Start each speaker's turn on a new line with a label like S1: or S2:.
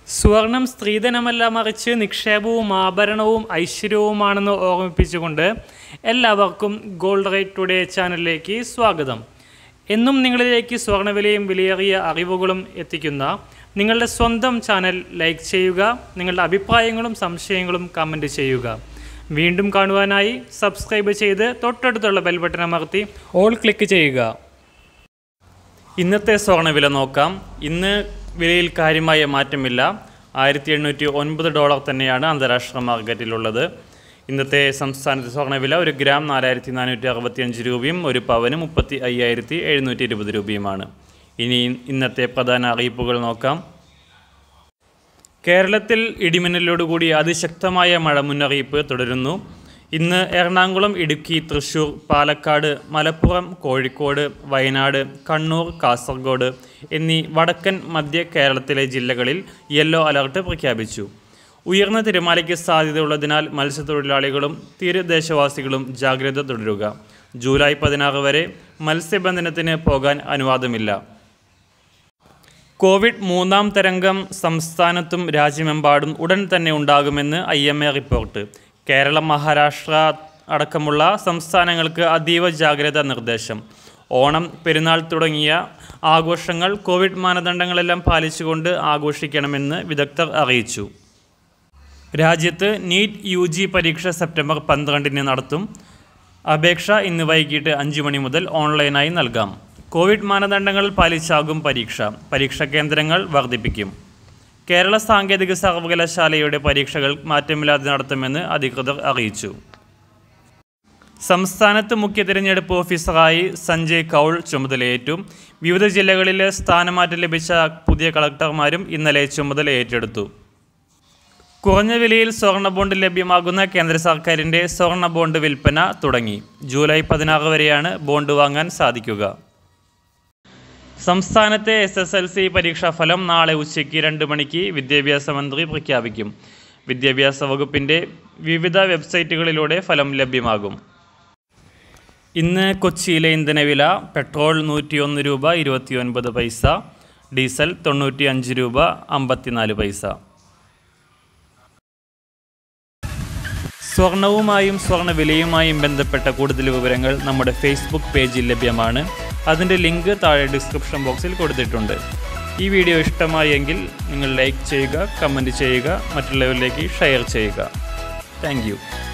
S1: സുവർണം സ്ത്രീധനമല്ല മറിച്ച് നിക്ഷേപവും ആഭരണവും ഐശ്വര്യവുമാണെന്ന് ഓർമ്മിപ്പിച്ചുകൊണ്ട് എല്ലാവർക്കും ഗോൾഡ് റേറ്റ് ടുഡേ ചാനലിലേക്ക് സ്വാഗതം എന്നും നിങ്ങളിലേക്ക് സ്വർണ്ണവിലയും വിലയേറിയ അറിവുകളും എത്തിക്കുന്ന നിങ്ങളുടെ സ്വന്തം ചാനൽ ലൈക്ക് ചെയ്യുക നിങ്ങളുടെ അഭിപ്രായങ്ങളും സംശയങ്ങളും കമൻറ്റ് ചെയ്യുക വീണ്ടും കാണുവാനായി സബ്സ്ക്രൈബ് ചെയ്ത് തൊട്ടടുത്തുള്ള ബെൽ ബട്ടൺ അമർത്തി ഓൾ ക്ലിക്ക് ചെയ്യുക ഇന്നത്തെ സ്വർണ്ണവില നോക്കാം ഇന്ന് വിലയിൽ കാര്യമായ മാറ്റമില്ല ആയിരത്തി എണ്ണൂറ്റി ഒൻപത് ഡോളർ തന്നെയാണ് അന്താരാഷ്ട്ര മാർക്കറ്റിലുള്ളത് ഇന്നത്തെ സംസ്ഥാനത്തെ സ്വർണ്ണവില ഒരു ഗ്രാം നാലായിരത്തി നാനൂറ്റി അറുപത്തിയഞ്ച് രൂപയും ഒരു പവന് മുപ്പത്തി അയ്യായിരത്തി എഴുന്നൂറ്റി ഇരുപത് രൂപയുമാണ് ഇനി ഇന്നത്തെ പ്രധാന അറിയിപ്പുകൾ നോക്കാം കേരളത്തിൽ ഇടിമിന്നലോടുകൂടി അതിശക്തമായ മഴ മുന്നറിയിപ്പ് തുടരുന്നു ഇന്ന് എറണാകുളം ഇടുക്കി തൃശൂർ പാലക്കാട് മലപ്പുറം കോഴിക്കോട് വയനാട് കണ്ണൂർ കാസർഗോഡ് എന്നീ വടക്കൻ മധ്യ കേരളത്തിലെ ജില്ലകളിൽ യെല്ലോ അലർട്ട് പ്രഖ്യാപിച്ചു ഉയർന്ന തിരമാലയ്ക്ക് സാധ്യതയുള്ളതിനാൽ മത്സ്യത്തൊഴിലാളികളും തീരദേശവാസികളും ജാഗ്രത തുടരുക ജൂലൈ പതിനാറ് വരെ മത്സ്യബന്ധനത്തിന് പോകാൻ അനുവാദമില്ല കോവിഡ് മൂന്നാം തരംഗം സംസ്ഥാനത്തും രാജ്യമെമ്പാടും ഉടൻ തന്നെ ഉണ്ടാകുമെന്ന് I M A report Keralam Maharashtra അടക്കമുള്ള സംസ്ഥാനങ്ങൾക്ക് അതീവ ജാഗ്രതാ നിർദ്ദേശം ഓണം പെരുന്നാൾ തുടങ്ങിയ ആഘോഷങ്ങൾ കോവിഡ് മാനദണ്ഡങ്ങളെല്ലാം പാലിച്ചുകൊണ്ട് ആഘോഷിക്കണമെന്ന് വിദഗ്ധർ അറിയിച്ചു രാജ്യത്ത് നീറ്റ് യു ജി പരീക്ഷ സെപ്റ്റംബർ പന്ത്രണ്ടിന് നടത്തും അപേക്ഷ ഇന്ന് വൈകിട്ട് അഞ്ച് മണി മുതൽ ഓൺലൈനായി നൽകാം കോവിഡ് മാനദണ്ഡങ്ങൾ പാലിച്ചാകും പരീക്ഷ പരീക്ഷാ കേന്ദ്രങ്ങൾ വർദ്ധിപ്പിക്കും കേരള സാങ്കേതിക സർവകലാശാലയുടെ പരീക്ഷകൾ മാറ്റമില്ലാതെ നടത്തുമെന്ന് അധികൃതർ അറിയിച്ചു സംസ്ഥാനത്ത് മുഖ്യ തിരഞ്ഞെടുപ്പ് ഓഫീസറായി സഞ്ജയ് കൗൾ ചുമതലയേറ്റു വിവിധ ജില്ലകളിലെ സ്ഥാനമാറ്റം ലഭിച്ച പുതിയ കളക്ടർമാരും ഇന്നലെ ചുമതല ഏറ്റെടുത്തു കുറഞ്ഞ വിലയിൽ സ്വർണ്ണ ബോണ്ട് ലഭ്യമാകുന്ന കേന്ദ്ര സർക്കാരിൻ്റെ സ്വർണ്ണ ബോണ്ട് വിൽപ്പന തുടങ്ങി ജൂലൈ പതിനാറ് വരെയാണ് ബോണ്ട് വാങ്ങാൻ സാധിക്കുക സംസ്ഥാനത്തെ എസ് എസ് എൽ സി പരീക്ഷാഫലം നാളെ ഉച്ചയ്ക്ക് രണ്ട് മണിക്ക് വിദ്യാഭ്യാസ മന്ത്രി പ്രഖ്യാപിക്കും വിദ്യാഭ്യാസ വകുപ്പിൻ്റെ വിവിധ വെബ്സൈറ്റുകളിലൂടെ ഫലം ലഭ്യമാകും ഇന്ന് കൊച്ചിയിലെ ഇന്ധനവില പെട്രോൾ നൂറ്റിയൊന്ന് രൂപ ഇരുപത്തിയൊൻപത് പൈസ ഡീസൽ തൊണ്ണൂറ്റി അഞ്ച് രൂപ അമ്പത്തിനാല് പൈസ സ്വർണവുമായും സ്വർണ്ണ വിലയുമായും ബന്ധപ്പെട്ട കൂടുതൽ വിവരങ്ങൾ നമ്മുടെ ഫേസ്ബുക്ക് പേജിൽ ലഭ്യമാണ് അതിൻ്റെ ലിങ്ക് താഴെ ഡിസ്ക്രിപ്ഷൻ ബോക്സിൽ കൊടുത്തിട്ടുണ്ട് ഈ വീഡിയോ ഇഷ്ടമായെങ്കിൽ നിങ്ങൾ ലൈക്ക് ചെയ്യുക കമൻറ്റ് ചെയ്യുക മറ്റുള്ളവരിലേക്ക് ഷെയർ ചെയ്യുക താങ്ക്